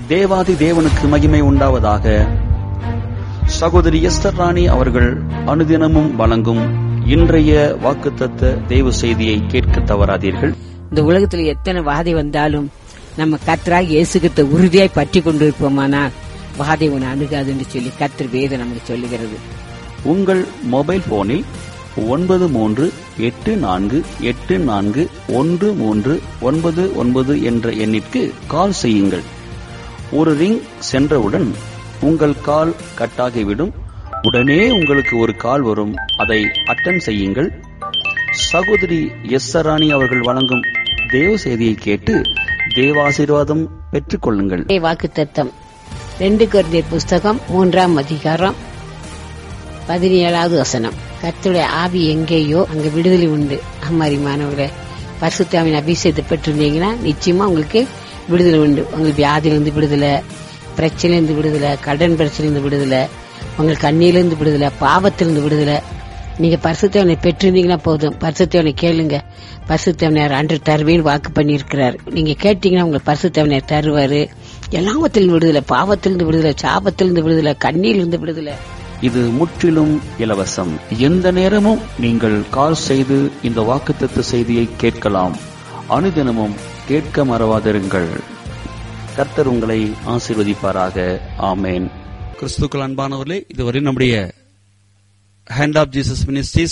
தேவாதி தேவனுக்கு மகிமை உண்டாவதாக சகோதரி எஸ்தர் ராணி அவர்கள் அனுதினமும் வழங்கும் இன்றைய வாக்குத்தத்த தேவ செய்தியை கேட்க தவறாதீர்கள் இந்த உலகத்துல எத்தனை வாதை வந்தாலும் நம்ம கத்தராக இயேசுகிட்ட உறுதியாய் பற்றி கொண்டிருப்போமானால் வாதை உன்னை அணுகாதுன்னு சொல்லி கத்தர் வேதம் நமக்கு சொல்லுகிறது உங்கள் மொபைல் போனில் ஒன்பது மூன்று எட்டு நான்கு எட்டு நான்கு ஒன்று மூன்று ஒன்பது ஒன்பது என்ற எண்ணிற்கு கால் செய்யுங்கள் ஒரு ரிங் சென்றவுடன் உங்கள் கால் கட்டாகிவிடும் உடனே உங்களுக்கு ஒரு கால் வரும் அதை அட்டன் செய்யுங்கள் சகோதரி எஸ் சராணி அவர்கள் வழங்கும் தேவ செய்தியை கேட்டு தேவாசீர்வாதம் பெற்றுக்கொள்ளுங்கள் வாக்கு தத்தம் ரெண்டு குழந்தையர் புஸ்தகம் மூன்றாம் அதிகாரம் பதினேழாவது வசனம் கர்த்தருடைய ஆவி எங்கேயோ அங்க விடுதலை உண்டு அம்மாரி மாணவர்களே பரிசுத்தாவின் அபிஷேகத்தை பெற்றிருந்தீங்கன்னா நிச்சயமா உங்களுக்கு விடுதலை உண்டு உங்களுக்கு வியாதியிலிருந்து விடுதலை பிரச்சனையிலிருந்து விடுதலை கடன் பிரச்சனையிலிருந்து விடுதலை உங்களுக்கு கண்ணியிலிருந்து விடுதலை பாவத்திலிருந்து விடுதலை நீங்க பரிசுத்தவனை பெற்றிருந்தீங்கன்னா போதும் பரிசுத்தவனை கேளுங்க பரிசுத்தவனையார் அன்று தருவேன்னு வாக்கு பண்ணியிருக்கிறார் நீங்க கேட்டீங்கன்னா உங்களுக்கு பரிசுத்தவனையார் தருவாரு எல்லாவத்திலிருந்து விடுதலை பாவத்திலிருந்து விடுதலை சாபத்திலிருந்து விடுதலை கண்ணியிலிருந்து விடுதலை இது முற்றிலும் இலவசம் எந்த நேரமும் நீங்கள் கால் செய்து இந்த வாக்குத்தத்த செய்தியை கேட்கலாம் அனுதினமும் கேட்க மறவாதிருங்கள் கர்த்தர் உங்களை ஆசீர்வதிப்பாராக ஆமேன் கிறிஸ்துக்கள் அன்பானவர்களே இதுவரை நம்முடைய hand of Jesus ministries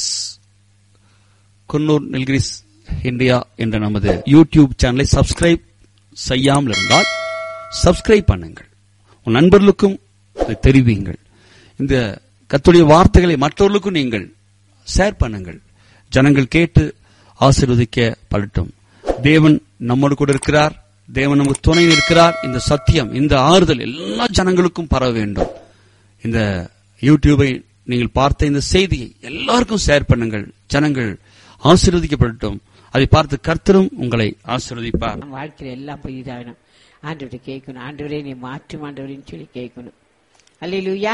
Coonoor Nilgiris India என்ற நமது யூடியூப் சேனலை சப்ஸ்கிரைப் செய்யாமல் இருந்தால் சப்ஸ்கிரைப் பண்ணுங்கள் உன் நண்பர்களுக்கும் இதை தெரிவியுங்கள் இந்த கத்துடைய வார்த்தைகளை மற்றவர்களுக்கும் நீங்கள் ஷேர் பண்ணுங்கள் ஜனங்கள் கேட்டு ஆசீர்வதிக்க படட்டும் தேவன் நம்மோடு கூட இருக்கிறார் தேவன் நமக்கு துணை இருக்கிறார் இந்த சத்தியம் இந்த ஆறுதல் எல்லா ஜனங்களுக்கும் பரவ வேண்டும் இந்த யூடியூபை நீங்கள் பார்த்த இந்த செய்தியை எல்லாருக்கும் ஷேர் பண்ணுங்கள் ஜனங்கள் ஆசீர்வதிக்கப்படட்டும் அதை பார்த்து கர்த்தரும் உங்களை ஆசீர்வதிப்பார் நம்ம வாழ்க்கையில எல்லாம் போய் இதாகணும் ஆண்டவரை கேட்கணும் ஆண்டவரே நீ மாற்றும் ஆண்டவரேன்னு சொல்லி கேட்கணும் அல்லையா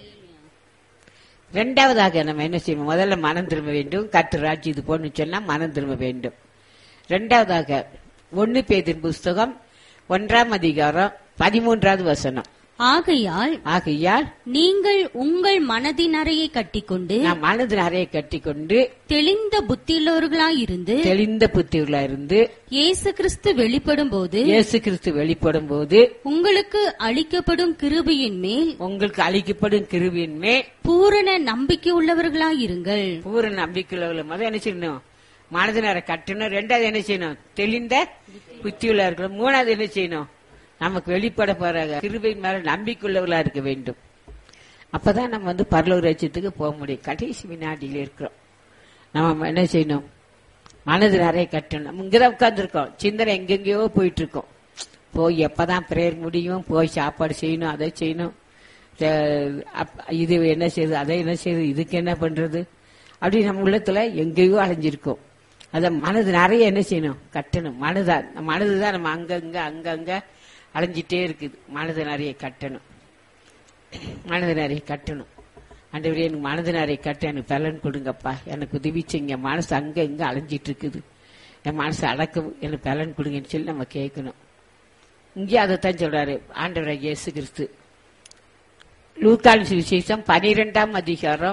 ரெண்டாவதாக நம்ம என்ன செய்யணும் முதல்ல மனம் திரும்ப வேண்டும் கர்த்தர் ராஜ்யம் இது போன்னு சொன்னா மனம் திரும்ப வேண்டும் ரெண்டாவதாக ஒன்னு பேதின் புஸ்தகம் ஒன்றாம் அதிகாரம் பதிமூன்றாவது வசனம் ஆகையால் ஆகையால் நீங்கள் உங்கள் மனதின் அறையை கட்டிக்கொண்டு நான் மனது நிறைய கட்டிக்கொண்டு தெளிந்த புத்தியுள்ளவர்களாயிருந்து தெளிந்த புத்திகளா இருந்து இயேசு கிறிஸ்து வெளிப்படும் போது இயேசு கிறிஸ்து வெளிப்படும் போது உங்களுக்கு அளிக்கப்படும் கிருபையின் மேல் உங்களுக்கு அளிக்கப்படும் கிருவியின் மேல் பூரண நம்பிக்கை உள்ளவர்களாயிருங்கள் பூர நம்பிக்கையுள்ள முதல் என்ன செய்யணும் மனதினரை கட்டணும் ரெண்டாவது என்ன செய்யணும் தெளிந்த புத்தியுள்ள இருக்கணும் மூணாவது என்ன செய்யணும் நமக்கு வெளிப்பட போற கிருபையின் மேல நம்பிக்கையுள்ளவர்களா இருக்க வேண்டும் அப்பதான் நம்ம வந்து பரலூர் ராஜ்யத்துக்கு போக முடியும் கடைசி வினாடியில இருக்கிறோம் நம்ம என்ன செய்யணும் மனது நிறைய கட்டணும் நம்ம இங்கதான் உட்கார்ந்துருக்கோம் சிந்தனை எங்கெங்கேயோ போயிட்டு இருக்கோம் போய் எப்பதான் பிரேயர் முடியும் போய் சாப்பாடு செய்யணும் அதை செய்யணும் அஹ் அப்- இது என்ன செய்யுது அதை என்ன செய்யுது இதுக்கு என்ன பண்றது அப்படி நம்ம உள்ளத்துல எங்கேயோ அலைஞ்சிருக்கோம் அத மனது நிறைய என்ன செய்யணும் கட்டணும் மனதா மனது தான் நம்ம அங்கங்க அங்கங்க அலைஞ்சிட்டே இருக்குது மனது நிறைய கட்டணும் மனது நிறைய கட்டணும் ஆண்டவரே எனக்கு மனது நிறைய கட்ட எனக்கு பலன் கொடுங்கப்பா எனக்கு உதவி செய்யுங்க மனசு அங்க இங்க அலைஞ்சிட்டு இருக்குது என் மனசு அடக்க எனக்கு பலன் கொடுங்கன்னு சொல்லி நம்ம கேட்கணும் இங்கே அதைத்தான் சொல்றாரு ஆண்டவராக இயேசு கிறிஸ்து லூக்கான் சுவிசேஷம் பனிரெண்டாம் அதிகாரம்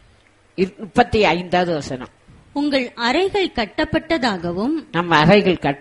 இரு- முப்பத்தி ஐந்தாவது வசனம் உங்கள் அறைகள் கட்டப்பட்டதாகவும் நம்ம அறைகள் கட்ட